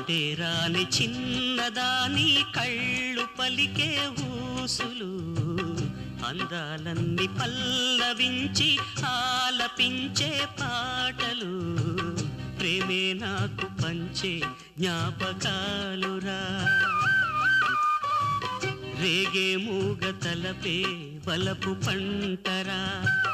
మాటే రాని చిన్నదాని కళ్ళు పలికే ఊసులు అందాలన్నీ పల్లవించి ఆలపించే పాటలు ప్రేమే నాకు పంచే జ్ఞాపకాలురా రేగే మూగ తలపే వలపు పంటరా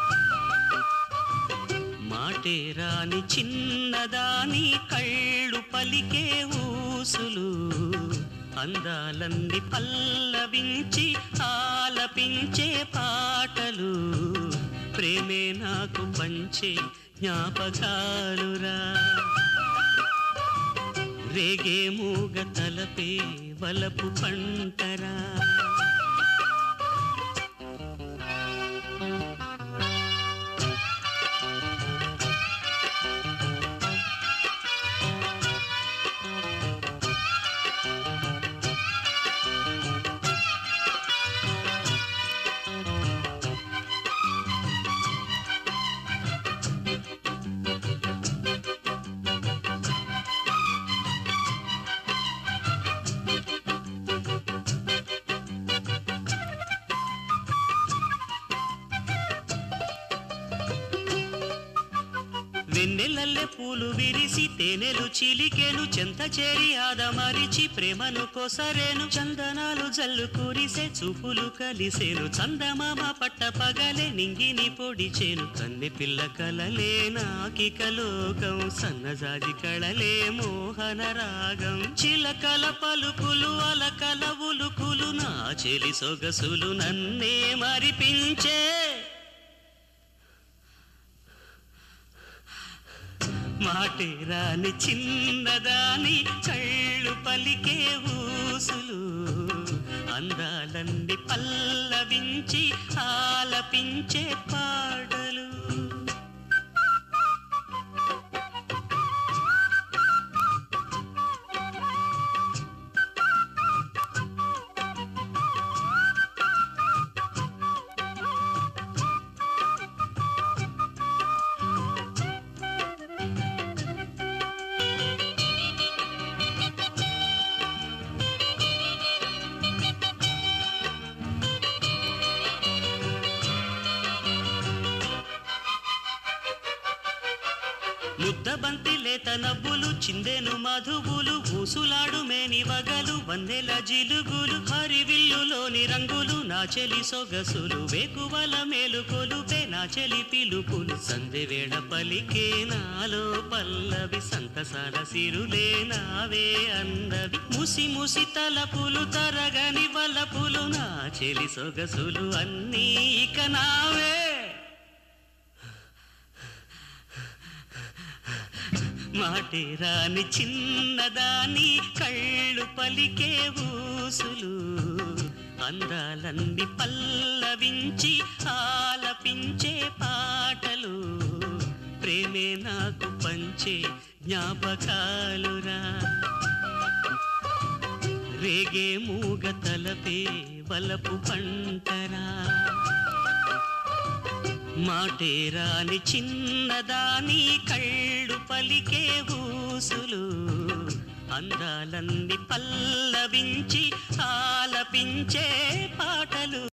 మాటే రాని చిన్నదాని కళ్ళు పలికే ఊసులు అందాలన్నీ పల్లవించి ఆలపించే పాటలు ప్రేమే నాకు పంచే జ్ఞాపకాలురా రేగే మూగ తలపే వలపు పంటరా వెన్నెలల్లె పూలు విరిసి తేనెలు చిలికెను చెంత చేరి ఆదమరిచి ప్రేమను కొసరేను చందనాలు జల్లు కురిసే చూపులు కలిసేను చందమామ పట్ట పగలే నింగిని పొడిచేను కన్నె పిల్ల కలలే నాకిక లోకం సన్నజాజి కళలే మోహన రాగం చిలకల పలుకులు అలకల ఉలుకులు నా చెలి సొగసులు నన్నే మరిపించే మాటే రాని చిన్నదాని కళ్ళు పలికే ఊసులు అందాలన్నీ పల్లవించి ఆలపించే పాటలు ముద్దబంతి లేత నవ్వులు చిందెను మధువులు ఊసులాడు మేని వగలు వన్నెల జిలుగులు హరివిల్లులోని రంగులు నా చెలి సొగసులు వేకువల మేలుకొలు నా చెలి పిలుపులు సందె వేళ పలికే నాలో పల్లవి సంతసాల సిరులే నావే అందవి ముసి ముసి తలపులు తరగని వలపులు నా చెలి సొగసులు అన్నీ ఇక నావే మాటే రాని చిన్నదాని కళ్ళు పలికే ఊసులు అందాలన్నీ పల్లవించి ఆలపించే పాటలు ప్రేమే నాకు పంచే జ్ఞాపకాలురా రేగే మూగ తలపే వలపు పంటరా మాటే రాని చిన్నదాని కళ్ళు పలికే ఊసులు అందాలన్నీ పల్లవించి ఆలపించే పాటలు